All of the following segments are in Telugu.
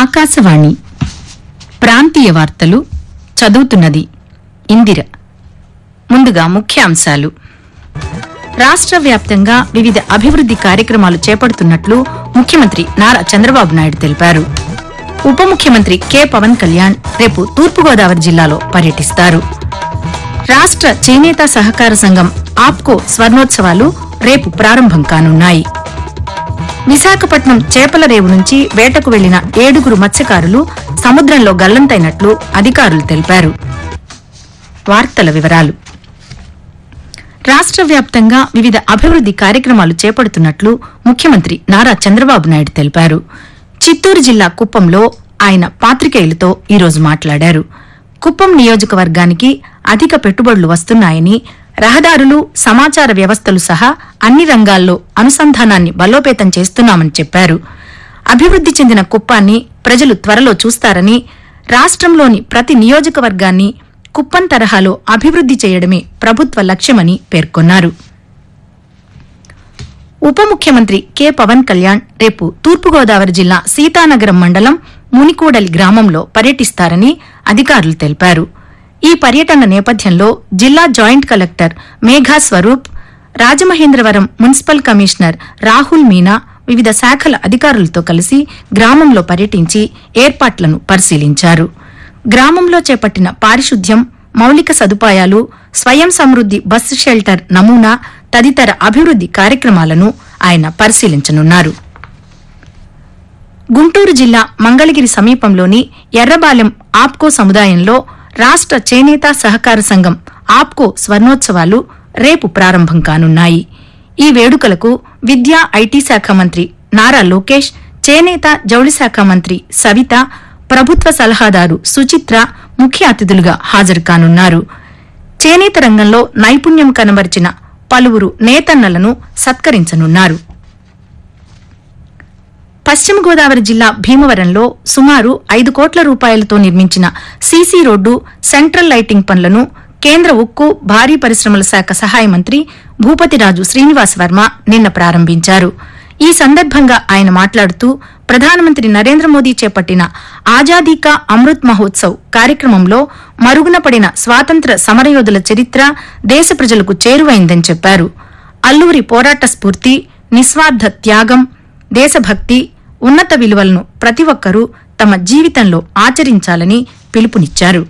ఆకాశవాణి ప్రాంతీయ వార్తలు చదువుతున్నది ఇందిర ముందుగా ముఖ్యాంశాలు రాష్ట్ర వ్యాప్తంగా వివిధ అభివృద్ది కార్యక్రమాలు చేపడుతున్నట్లు ముఖ్యమంత్రి నారా చంద్రబాబు నాయుడు తెలిపారు ఉప ముఖ్యమంత్రి కె పవన్ కళ్యాణ్ రేపు తూర్పుగోదావరి జిల్లాలో పర్యటిస్తారు రాష్ట్ర చేనేత సహకార సంఘం ఆప్కో స్వర్ణోత్సవాలు రేపు ప్రారంభం కానున్నాయి విశాఖపట్నం చేపల రేవు నుంచి వేటకు వెళ్లిన ఏడుగురు మత్స్యకారులు సముద్రంలో గల్లంతైనట్లు అధికారులు తెలిపారు వార్తల వివరాలు రాష్ట్ర వ్యాప్తంగా వివిధ అభివృద్ది కార్యక్రమాలు చేపడుతున్నట్లు ముఖ్యమంత్రి నారా చంద్రబాబు నాయుడు తెలిపారు చిత్తూరు జిల్లా కుప్పంలో ఆయన పాత్రికేయులతో ఈరోజు మాట్లాడారు కుప్పం నియోజకవర్గానికి అధిక పెట్టుబడులు వస్తున్నాయని రహదారులు సమాచార వ్యవస్థలు సహా అన్ని రంగాల్లో అనుసంధానాన్ని బలోపేతం చేస్తున్నామని చెప్పారు అభివృద్ది చెందిన కుప్పాన్ని ప్రజలు త్వరలో చూస్తారని రాష్ట్రంలోని ప్రతి నియోజకవర్గాన్ని కుప్పం తరహాలో అభివృద్ది చేయడమే ప్రభుత్వ లక్ష్యమని పేర్కొన్నారు ఉప ముఖ్యమంత్రి కె పవన్ కళ్యాణ్ రేపు తూర్పుగోదావరి జిల్లా సీతానగరం మండలం మునికూడలి గ్రామంలో పర్యటిస్తారని అధికారులు తెలిపారు ఈ పర్యటన నేపథ్యంలో జిల్లా joint collector Megha Swaroop Rajamahendravaram municipal commissioner Rahul Meena వివిధ శాఖల అధికారులతో కలిసి గ్రామంలో పర్యటించి ఏర్పాట్లను పరిశీలించారు గ్రామంలో చేపట్టిన పారిశుద్ధ్యం మౌలిక సదుపాయాలు స్వయం సమృద్ది బస్సు షెల్టర్ నమూనా తదితర అభివృద్ది కార్యక్రమాలను ఆయన పరిశీలించనున్నారు గుంటూరు జిల్లా మంగళగిరి సమీపంలోని ఎర్రబాలెం ఆప్కో సముదాయంలో రాష్ట్ర చేనేత సహకార సంఘం ఆప్కో స్వర్ణోత్సవాలు రేపు ప్రారంభం కానున్నాయి ఈ వేడుకలకు విద్యా ఐటీ శాఖ మంత్రి నారా లోకేష్ చేనేత జౌళి శాఖ మంత్రి సవిత ప్రభుత్వ సలహాదారు సుచిత్ర ముఖ్య అతిథులుగా హాజరు కానున్నారు చేనేత రంగంలో నైపుణ్యం కనబరిచిన పలువురు నేతన్నలను సత్కరించనున్నారు పశ్చిమ గోదావరి జిల్లా భీమవరంలో సుమారు ఐదు కోట్ల రూపాయలతో నిర్మించిన సీసీ రోడ్డు సెంట్రల్ లైటింగ్ పనులను కేంద్ర ఉక్కు భారీ పరిశ్రమల శాఖ సహాయ మంత్రి భూపతిరాజు శ్రీనివాస్ వర్మ నిన్న ప్రారంభించారు ఈ సందర్భంగా ఆయన మాట్లాడుతూ ప్రధానమంత్రి నరేంద్ర మోదీ చేపట్టిన ఆజాదీ కా అమృత్ మహోత్సవ్ కార్యక్రమంలో మరుగున పడిన స్వాతంత్ర సమరయోధుల చరిత్ర దేశ ప్రజలకు చేరువైందని చెప్పారు అల్లూరి పోరాట స్ఫూర్తి నిస్వార్థ త్యాగం దేశభక్తి ఉన్నత విలువలను ప్రతి ఒక్కరూ తమ జీవితంలో ఆచరించాలని పిలుపునిచ్చారు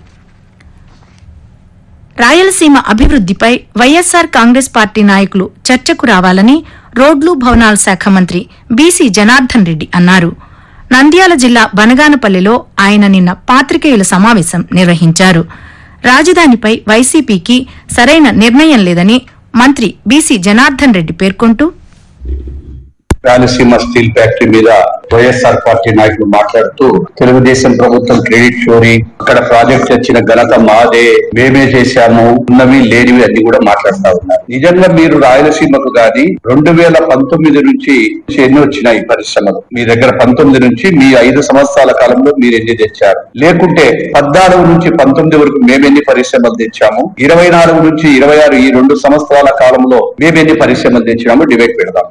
రాయలసీమ అభివృద్దిపై వైఎస్సార్ కాంగ్రెస్ పార్టీ నాయకులు చర్చకు రావాలని రోడ్లు భవనాల శాఖ మంత్రి బీసీ జనార్దన్ రెడ్డి అన్నారు నంద్యాల జిల్లా బనగానపల్లిలో ఆయన నిన్న పాత్రికేయుల సమావేశం నిర్వహించారు రాజధానిపై వైసీపీకి సరైన నిర్ణయం లేదని మంత్రి బీసీ జనార్దన్ రెడ్డి పేర్కొంటూ రాయలసీమ స్టీల్ ఫ్యాక్టరీ మీద వైఎస్ఆర్ పార్టీ నాయకులు మాట్లాడుతూ తెలుగుదేశం ప్రభుత్వం క్రెడిట్ చోరీ అక్కడ ప్రాజెక్ట్ వచ్చిన ఘనత మాదే మేమే చేశాము ఉన్నవి లేనివి అన్ని కూడా మాట్లాడుతా ఉన్నారు నిజంగా మీరు రాయలసీమకు గాని రెండు వేల పంతొమ్మిది నుంచి ఎన్ని వచ్చినాయి పరిశ్రమలు మీ దగ్గర పంతొమ్మిది నుంచి మీ ఐదు సంవత్సరాల కాలంలో మీరు ఎన్ని తెచ్చారు లేకుంటే పద్నాలుగు నుంచి పంతొమ్మిది వరకు మేమెన్ని పరిశ్రమలు తెచ్చాము ఇరవై నాలుగు నుంచి ఇరవై ఆరు ఈ రెండు సంవత్సరాల కాలంలో మేమెన్ని పరిశ్రమలు తెచ్చాము డిబేట్ పెడదాం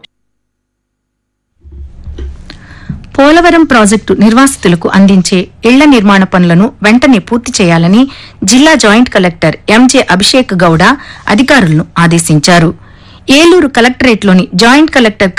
పోలవరం ప్రాజెక్టు నిర్వాసితులకు అందించే ఇళ్ల నిర్మాణ పనులను వెంటనే పూర్తి చేయాలని జిల్లా joint collector MJ Abhishek Gowda అధికారులను ఆదేశించారు ఏలూరు కలెక్టరేట్లోని జాయింట్ కలెక్టర్